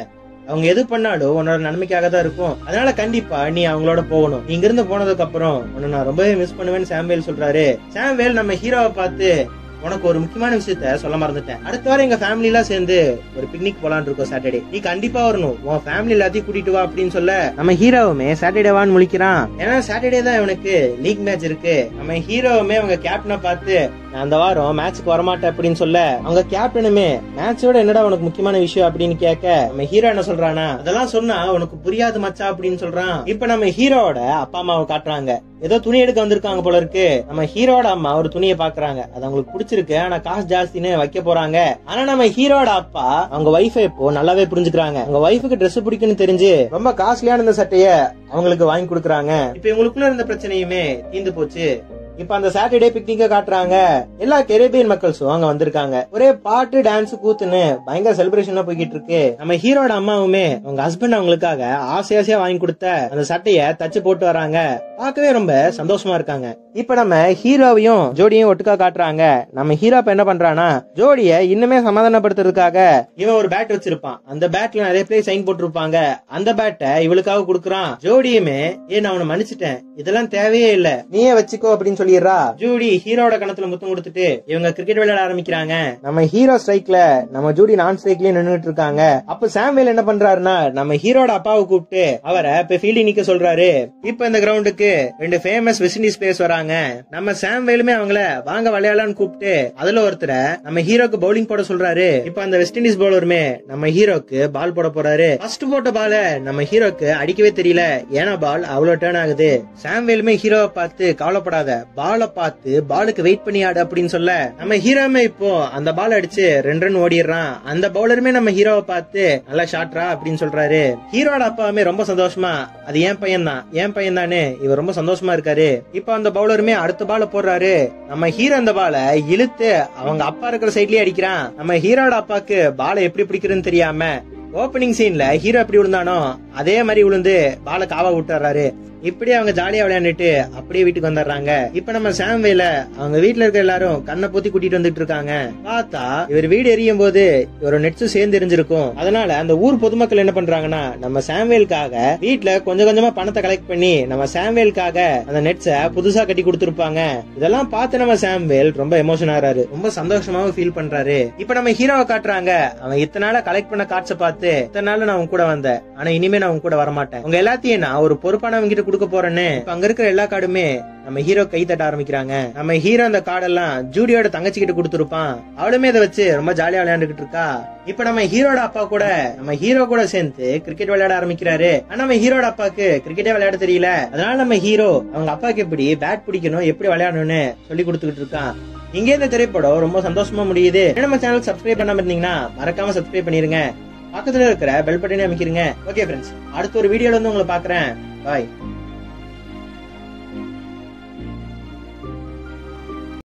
அவங்க எது பண்ணாலும் உன்னோட நன்மைக்காக தான் இருக்கும் அதனால கண்டிப்பா நீ அவங்களோட போகணும் நீ இங்கிருந்து போனதுக்கு அப்புறம் உன்னை நான் ரொம்பவே மிஸ் பண்ணுவேன்னு சாம்வேல் சொல்றாரு சாம்வேல் நம்ம ஹீரோவை பார்த்து உனக்கு ஒரு முக்கியமான விஷயத்த சொல்ல மறந்துட்டேன் அடுத்த வாரம் எங்க ஃபேமிலி எல்லாம் சேர்ந்து ஒரு பிக்னிக் போலான்னு இருக்கோம் சாட்டர்டே நீ கண்டிப்பா வரணும் உன் ஃபேமிலி எல்லாத்தையும் கூட்டிட்டு வா அப்படின்னு சொல்ல நம்ம ஹீரோவுமே சாட்டர்டே வான்னு முழிக்கிறான் ஏன்னா சாட்டர்டே தான் இவனுக்கு லீக் மேட்ச் இருக்கு நம்ம ஹீரோவுமே அவங்க கேப்டனை பார்த்து நான் அந்த வாரம் மேட்ச்க்கு வரமாட்டேன் அப்படின்னு சொல்ல அவங்க கேப்டனுமே மேட்சோட என்னடா உனக்கு முக்கியமான விஷயம் அப்படின்னு கேட்க நம்ம ஹீரோ என்ன சொல்றானா அதெல்லாம் சொன்னா உனக்கு புரியாது மச்சா அப்படின்னு சொல்றான் இப்ப நம்ம ஹீரோவோட அப்பா அம்மாவை காட்டுறாங்க ஏதோ துணி எடுக்க வந்திருக்காங்க போல இருக்கு நம்ம ஹீரோட அம்மா ஒரு துணியை பாக்குறாங்க அது அவங்களுக்கு பிடிச்சிருக்கு ஆனா காசு ஜாஸ்தின்னு வைக்க போறாங்க ஆனா நம்ம ஹீரோட அப்பா அவங்க ஒய்ஃபை இப்போ நல்லாவே புரிஞ்சுக்கிறாங்க அவங்க ஒய்ஃபுக்கு Dress பிடிக்கும்னு தெரிஞ்சு ரொம்ப காஸ்ட்லியான இந்த சட்டைய அவங்களுக்கு வாங்கி கொடுக்குறாங்க இப்ப இவங்களுக்குள்ள இருந்த பிரச்சனையுமே தீந்து போச்சு இப்ப அந்த சாட்டர்டே பிக்னிக்க காட்டுறாங்க எல்லா கெரேபியன் மக்கள்ஸும் அங்க வந்திருக்காங்க ஒரே பாட்டு டான்ஸ் கூத்துன்னு பயங்கர செலிப்ரேஷன்லாம் போய்கிட்டு இருக்கு நம்ம ஹீரோட அம்மாவுமே அவங்க ஹஸ்பண்ட் அவங்களுக்காக ஆசை ஆசையா வாங்கி கொடுத்த அந்த சட்டைய தச்சு போட்டு வராங்க பார்க்கவே ரொம்ப சந்தோஷமா இருக்காங்க இப்ப நம்ம ஹீரோவையும் ஜோடியும் ஒட்டுக்கா காட்டுறாங்க நம்ம ஹீரோ இப்ப என்ன பண்றானா ஜோடிய இன்னுமே சமாதானப்படுத்துறதுக்காக இவன் ஒரு பேட் வச்சிருப்பான் அந்த பேட்ல நிறைய பேர் சைன் போட்டிருப்பாங்க அந்த பேட்டை இவளுக்காக கொடுக்குறான் ஜோடியுமே ஏ நான் உன்னை மன்னிச்சிட்டேன் இதெல்லாம் தேவையே இல்ல நீயே வச்சுக்கோ அப்படின்னு சொல்லிடுறா ஜூடி ஹீரோட கணத்துல முத்தம் கொடுத்துட்டு இவங்க கிரிக்கெட் விளையாட ஆரம்பிக்கிறாங்க நம்ம ஹீரோ ஸ்ட்ரைக்ல நம்ம ஜூடி நான் ஸ்ட்ரைக்லயே நின்னுட்டு இருக்காங்க அப்ப சாம்வேல் என்ன பண்றாருன்னா நம்ம ஹீரோட அப்பாவை கூப்பிட்டு அவரை இப்ப ஃபீல்டிங் நிக்க சொல்றாரு இப்ப இந்த கிரவுண்டுக்கு ரெண்டு ஃபேமஸ் வெஸ்ட் இண்டீஸ் பிளேயர்ஸ் வராங்க நம்ம சாம்வேலுமே அவங்கள வாங்க விளையாடலாம்னு கூப்பிட்டு அதுல ஒருத்தரை நம்ம ஹீரோக்கு பவுலிங் போட சொல்றாரு இப்ப அந்த வெஸ்ட் இண்டீஸ் பவுலருமே நம்ம ஹீரோக்கு பால் போட போறாரு ஃபர்ஸ்ட் போட்ட பால நம்ம ஹீரோக்கு அடிக்கவே தெரியல ஏன்னா பால் அவ்வளவு டேர்ன் ஆகுது சாம்வேலுமே ஹீரோவை பார்த்து கவலைப்படாத பாலை பார்த்து பாலுக்கு வெயிட் பண்ணி ஆடு அப்படின்னு சொல்ல நம்ம ஹீரோமே இப்போ அந்த பால் அடிச்சு ரெண்டு ரன் ஓடிடுறான் அந்த பவுலருமே நம்ம ஹீரோவை பார்த்து நல்லா ஷாட்ரா அப்படின்னு சொல்றாரு ஹீரோட அப்பாவுமே ரொம்ப சந்தோஷமா அது என் பையன் தான் என் பையன் தானே இவர் ரொம்ப சந்தோஷமா இருக்காரு இப்போ அந்த பவுலருமே அடுத்த பால போடுறாரு நம்ம ஹீரோ அந்த பாலை இழுத்து அவங்க அப்பா இருக்கிற சைட்லயே அடிக்கிறான் நம்ம ஹீரோட அப்பாக்கு பாலை எப்படி பிடிக்கிறதுன்னு தெரியாம ஓப்பனிங் சீன்ல ஹீரோ எப்படி விழுந்தானோ அதே மாதிரி விழுந்து பாலை காவா விட்டுறாரு இப்படி அவங்க ஜாலியா விளையாண்டுட்டு அப்படியே வீட்டுக்கு வந்துடுறாங்க இப்ப நம்ம சாம்வேல அவங்க வீட்டுல இருக்க எல்லாரும் கண்ணை பொத்தி கூட்டிட்டு வந்துட்டு இருக்காங்க பார்த்தா இவர் வீடு எரியும் போது இவரோட நெட்ஸும் சேர்ந்து எரிஞ்சிருக்கும் அதனால அந்த ஊர் பொதுமக்கள் என்ன பண்றாங்கன்னா நம்ம சாம்வேலுக்காக வீட்டுல கொஞ்சம் கொஞ்சமா பணத்தை கலெக்ட் பண்ணி நம்ம சாம்வேலுக்காக அந்த நெட்ஸ புதுசா கட்டி கொடுத்துருப்பாங்க இதெல்லாம் பார்த்து நம்ம சாம்வேல் ரொம்ப எமோஷன் ஆறாரு ரொம்ப சந்தோஷமாவும் ஃபீல் பண்றாரு இப்ப நம்ம ஹீரோவை காட்டுறாங்க அவன் இத்தனை நாளா கலெக்ட் பண்ண காட்சை பார்த்து இத்தனை நாள் நான் உன் கூட வந்தேன் ஆனா இனிமே நான் உன் கூட வரமாட்டேன் உங்க எல்லாத்தையும் நான் ஒரு பொறுப்பானவங்க கிட்ட கொடுக்க போறேன்னு இப்ப அங்க இருக்கிற எல்லா கார்டுமே நம்ம ஹீரோ கை தட்ட ஆரம்பிக்கிறாங்க நம்ம ஹீரோ அந்த கார்டெல்லாம் ஜூடியோட தங்கச்சி கிட்ட கொடுத்துருப்பான் அவளுமே இதை வச்சு ரொம்ப ஜாலியா விளையாண்டுகிட்டு இருக்கா இப்ப நம்ம ஹீரோட அப்பா கூட நம்ம ஹீரோ கூட சேர்ந்து கிரிக்கெட் விளையாட ஆரம்பிக்கிறாரு ஆனா நம்ம ஹீரோட அப்பாக்கு கிரிக்கெட்டே விளையாட தெரியல அதனால நம்ம ஹீரோ அவங்க அப்பாக்கு எப்படி பேட் பிடிக்கணும் எப்படி விளையாடணும்னு சொல்லி கொடுத்துக்கிட்டு இருக்கான் இங்கே இந்த திரைப்படம் ரொம்ப சந்தோஷமா முடியுது நம்ம சேனல் சப்ஸ்கிரைப் பண்ணாம இருந்தீங்கன்னா மறக்காம சப்ஸ்கிரைப் பண்ணிருங்க பக்கத்துல இருக்கிற பெல் பட்டனே அமைக்கிறீங்க ஓகே ஃப்ரெண்ட்ஸ் அடுத்த ஒரு வீடியோல வந்து உங்களை பாக்குறேன் பாய்